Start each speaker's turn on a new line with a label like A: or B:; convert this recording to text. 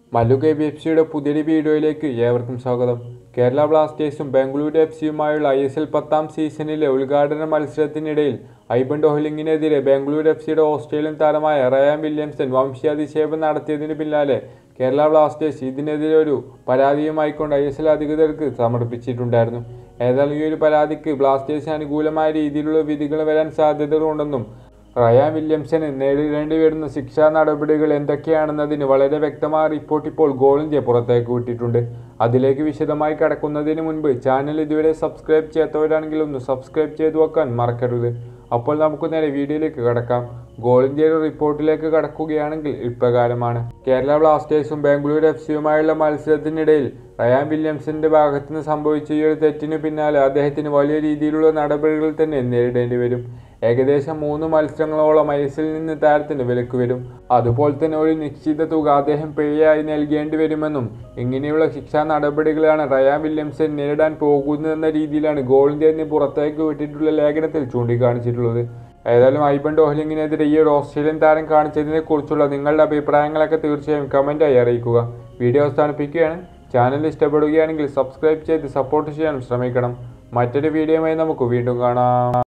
A: Mallu K B F സിയുടെ പുതിയൊരു വീഡിയോയിലേക്ക് ഏവർക്കും സ്വാഗതം കേരള ബ്ലാസ്റ്റേഴ്സും ബംഗളൂരു എഫ് സിയുമായുള്ള ഐ എസ് എൽ പത്താം സീസണിലെ ഉദ്ഘാടന മത്സരത്തിനിടയിൽ ഐബൺ ഡോഹ്ലിങ്ങിനെതിരെ ബംഗളൂരു എഫ് സിയുടെ ഓസ്ട്രേലിയൻ താരമായ റയാൻ വില്യംസൺ വംശീയാധിക്ഷേപം നടത്തിയതിന് പിന്നാലെ കേരള ബ്ലാസ്റ്റേഴ്സ് ഇതിനെതിരെ ഒരു പരാതിയുമായിക്കൊണ്ട് ഐ എസ് എൽ അധികൃതർക്ക് സമർപ്പിച്ചിട്ടുണ്ടായിരുന്നു ഏതായാലും ഈ ഒരു പരാതിക്ക് ബ്ലാസ്റ്റേഴ്സിന് അനുകൂലമായ രീതിയിലുള്ള വിധികൾ വരാൻ സാധ്യതകളുണ്ടെന്നും റയാൻ വില്യംസന് നേരിടേണ്ടി വരുന്ന ശിക്ഷാ നടപടികൾ എന്തൊക്കെയാണെന്നതിന് വളരെ വ്യക്തമായ റിപ്പോർട്ട് ഇപ്പോൾ ഗോൾ ഇന്ത്യ പുറത്തേക്ക് വിട്ടിട്ടുണ്ട് അതിലേക്ക് വിശദമായി കടക്കുന്നതിന് മുൻപ് ചാനൽ ഇതുവരെ സബ്സ്ക്രൈബ് ചെയ്യാത്തവരാണെങ്കിൽ ഒന്ന് സബ്സ്ക്രൈബ് ചെയ്തു വെക്കാൻ മറക്കരുത് അപ്പോൾ നമുക്ക് നേരെ വീഡിയോയിലേക്ക് കടക്കാം ഗോൾ ഇന്ത്യയുടെ റിപ്പോർട്ടിലേക്ക് കടക്കുകയാണെങ്കിൽ ഇപ്രകാരമാണ് കേരള ബ്ലാസ്റ്റേഴ്സും ബാംഗ്ലൂർ എഫ് സിയുമായുള്ള മത്സരത്തിനിടയിൽ റയാൻ വില്യംസന്റെ ഭാഗത്തുനിന്ന് സംഭവിച്ച ഈ ഒരു തെറ്റിന് പിന്നാലെ അദ്ദേഹത്തിന് വലിയ രീതിയിലുള്ള നടപടികൾ തന്നെ നേരിടേണ്ടി വരും ഏകദേശം മൂന്ന് മത്സരങ്ങളോളം ഐസിൽ നിന്ന് താരത്തിന് വിലക്ക് വരും അതുപോലെ തന്നെ ഒരു നിശ്ചിത തുക അദ്ദേഹം പിഴയായി നൽകേണ്ടി വരുമെന്നും ഇങ്ങനെയുള്ള ശിക്ഷാ നടപടികളാണ് റയാൻ വില്യംസൺ നേരിടാൻ പോകുന്നതെന്ന രീതിയിലാണ് ഗോൾ ഇന്ത്യ എന്ന് പുറത്തേക്ക് വിട്ടിട്ടുള്ള ലേഖനത്തിൽ ചൂണ്ടിക്കാണിച്ചിട്ടുള്ളത് ഏതായാലും ഐബൺ ഡോഹ്ലിങ്ങിനെതിരെ ഈ ഒരു ഓസ്ട്രേലിയൻ താരം കാണിച്ചതിനെ കുറിച്ചുള്ള നിങ്ങളുടെ അഭിപ്രായങ്ങളൊക്കെ തീർച്ചയായും കമൻറ്റായി അറിയിക്കുക വീഡിയോ അവസാനിപ്പിക്കുകയാണ് ചാനൽ ഇഷ്ടപ്പെടുകയാണെങ്കിൽ സബ്സ്ക്രൈബ് ചെയ്ത് സപ്പോർട്ട് ചെയ്യാൻ ശ്രമിക്കണം മറ്റൊരു വീഡിയോയുമായി നമുക്ക് വീണ്ടും കാണാം